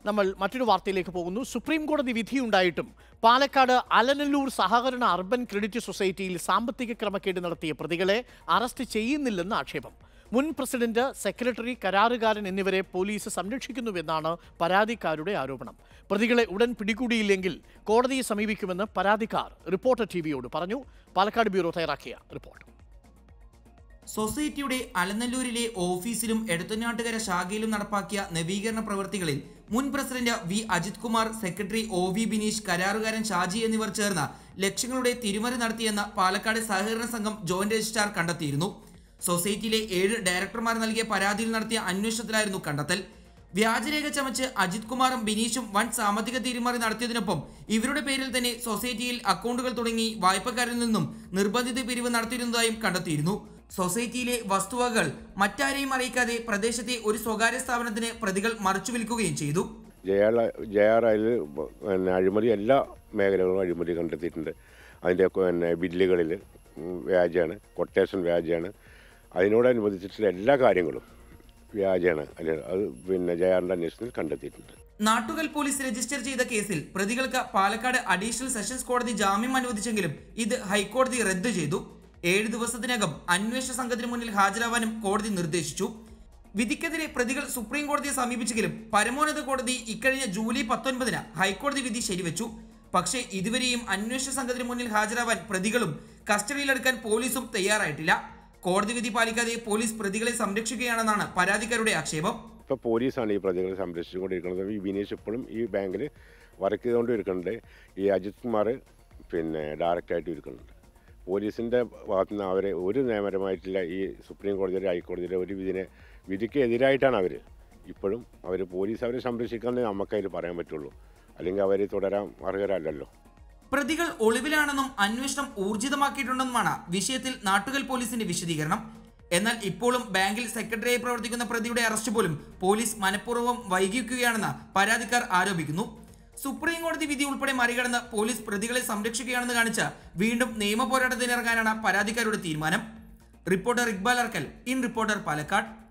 നമ്മൾ മറ്റൊരു വാർത്തയിലേക്ക് പോകുന്നു സുപ്രീം കോടതി വിധിയുണ്ടായിട്ടും പാലക്കാട് അലനല്ലൂർ സഹകരണ അർബൻ ക്രെഡിറ്റ് സൊസൈറ്റിയിൽ സാമ്പത്തിക ക്രമക്കേട് നടത്തിയ പ്രതികളെ അറസ്റ്റ് ചെയ്യുന്നില്ലെന്ന് ആക്ഷേപം മുൻ പ്രസിഡന്റ് സെക്രട്ടറി കരാറുകാരൻ എന്നിവരെ പോലീസ് സംരക്ഷിക്കുന്നുവെന്നാണ് പരാതിക്കാരുടെ ആരോപണം പ്രതികളെ ഉടൻ പിടികൂടിയില്ലെങ്കിൽ കോടതിയെ സമീപിക്കുമെന്ന് പരാതിക്കാർ റിപ്പോർട്ടർ ടിവിയോട് പറഞ്ഞു പാലക്കാട് ബ്യൂറോ തയ്യാറാക്കിയ റിപ്പോർട്ട് സൊസൈറ്റിയുടെ അലനല്ലൂരിലെ ഓഫീസിലും എടത്തുനാട്ടുകര ശാഖയിലും നടപ്പാക്കിയ നവീകരണ പ്രവൃത്തികളിൽ മുൻ president V Ajith Kumar secretary O V Bineesh കരാറുകാരൻ ഷാജി എന്നിവർ ചേർന്ന് ലക്ഷങ്ങളുടെ തിരിമറി നടത്തിയെന്ന് പാലക്കാട് സഹകരണ സംഘം ജോയിന്റ് രജിസ്ട്രാർ കണ്ടെത്തിയിരുന്നു സൊസൈറ്റിയിലെ ഏഴ് ഡയറക്ടർമാർ നൽകിയ പരാതിയിൽ നടത്തിയ അന്വേഷണത്തിലായിരുന്നു കണ്ടെത്തൽ വ്യാജരേഖ ചമച്ച് അജിത് കുമാറും ബിനീഷും വൻ സാമ്പത്തിക തിരിമറി നടത്തിയതിനൊപ്പം ഇവരുടെ പേരിൽ തന്നെ സൊസൈറ്റിയിൽ അക്കൗണ്ടുകൾ തുടങ്ങി വായ്പക്കാരിൽ നിന്നും നിർബന്ധിത പിരിവ് നടത്തിയിരുന്നതായും കണ്ടെത്തിയിരുന്നു സൊസൈറ്റിയിലെ വസ്തുവകകൾ മറ്റാരെയും അറിയിക്കാതെ പ്രദേശത്തെ ഒരു സ്വകാര്യ സ്ഥാപനത്തിന് പ്രതികൾ മറിച്ചു വിൽക്കുകയും ചെയ്തു ജയാർ ജയാറായിൽ പിന്നെ അഴിമതി എല്ലാ മേഖലകളും അഴിമതി കണ്ടെത്തിയിട്ടുണ്ട് അതിൻ്റെ പിന്നെ ബില്ലുകളിൽ വ്യാജമാണ് കൊട്ടേഷൻ വ്യാജമാണ് അതിനോടനുബന്ധിച്ചിട്ടുള്ള എല്ലാ കാര്യങ്ങളും വ്യാജമാണ് അല്ലെ അത് പിന്നെ ജയാറിൻ്റെ അന്വേഷണത്തിൽ കണ്ടെത്തിയിട്ടുണ്ട് നാട്ടുകൽ പോലീസ് രജിസ്റ്റർ ചെയ്ത കേസിൽ പ്രതികൾക്ക് പാലക്കാട് അഡീഷണൽ സെഷൻസ് കോടതി ജാമ്യം അനുവദിച്ചെങ്കിലും ഇത് ഹൈക്കോടതി റദ്ദു ചെയ്തു ഏഴ് ദിവസത്തിനകം അന്വേഷണ സംഘത്തിന് മുന്നിൽ ഹാജരാവാനും കോടതി നിർദ്ദേശിച്ചു വിധിക്കെതിരെ പ്രതികൾ സുപ്രീം കോടതിയെ സമീപിച്ചെങ്കിലും പരമോന്നത കോടതി ഇക്കഴിഞ്ഞ ജൂലൈ പത്തൊൻപതിന് ഹൈക്കോടതി വിധി ശരിവെച്ചു പക്ഷേ ഇതുവരെയും അന്വേഷണ സംഘത്തിന് മുന്നിൽ ഹാജരാവാൻ പ്രതികളും കസ്റ്റഡിയിലെടുക്കാൻ പോലീസും തയ്യാറായിട്ടില്ല കോടതി വിധി പാലിക്കാതെ പോലീസ് പ്രതികളെ സംരക്ഷിക്കുകയാണെന്നാണ് പരാതിക്കാരുടെ ആക്ഷേപം ഇപ്പോൾ പോലീസാണ് ഈ പ്രതികളെ സംരക്ഷിച്ചുകൊണ്ടിരിക്കുന്നത് ഈ വിനീഷ് ഇപ്പോഴും ഈ ബാങ്കിൽ വർക്ക് ചെയ്തുകൊണ്ട് ഇരിക്കുന്നുണ്ട് ഈ അജിത് കുമാർ പിന്നെ ഡയറക്റ്റായിട്ട് ഇരിക്കുന്നുണ്ട് പോലീസിൻ്റെ ഭാഗത്തു നിന്ന് അവരെ ഒരു നിയമപരമായിട്ടുള്ള ഈ സുപ്രീം കോടതിയുടെ ഹൈക്കോടതിയുടെ ഒരു വിധിനെ വിധിക്ക് എതിരായിട്ടാണ് അവർ ഇപ്പോഴും അവർ പോലീസ് അവരെ സംരക്ഷിക്കാമെന്ന് നമുക്കതിൽ പറയാൻ പറ്റുള്ളൂ അല്ലെങ്കിൽ അവർ തുടരാൻ അർഹരല്ലല്ലോ പ്രതികൾ ഒളിവിലാണെന്നും അന്വേഷണം ഊർജിതമാക്കിയിട്ടുണ്ടെന്നുമാണ് വിഷയത്തിൽ നാട്ടുകൽ പോലീസിന്റെ വിശദീകരണം എന്നാൽ ഇപ്പോഴും ബാങ്കിൽ സെക്രട്ടറിയായി പ്രവർത്തിക്കുന്ന പ്രതിയുടെ അറസ്റ്റ് പോലും പോലീസ് മനഃപൂർവ്വം വൈകിക്കുകയാണെന്ന് പരാതിക്കാർ ആരോപിക്കുന്നു സുപ്രീം കോടതി വിധി ഉൾപ്പെടെ മറികടന്ന് പോലീസ് പ്രതികളെ സംരക്ഷിക്കുകയാണെന്ന് കാണിച്ച് വീണ്ടും നിയമ പോരാട്ടത്തിനിറങ്ങാനാണ് പരാതിക്കാരുടെ തീരുമാനം reporter Iqbal Arkkal in reporter Palakkad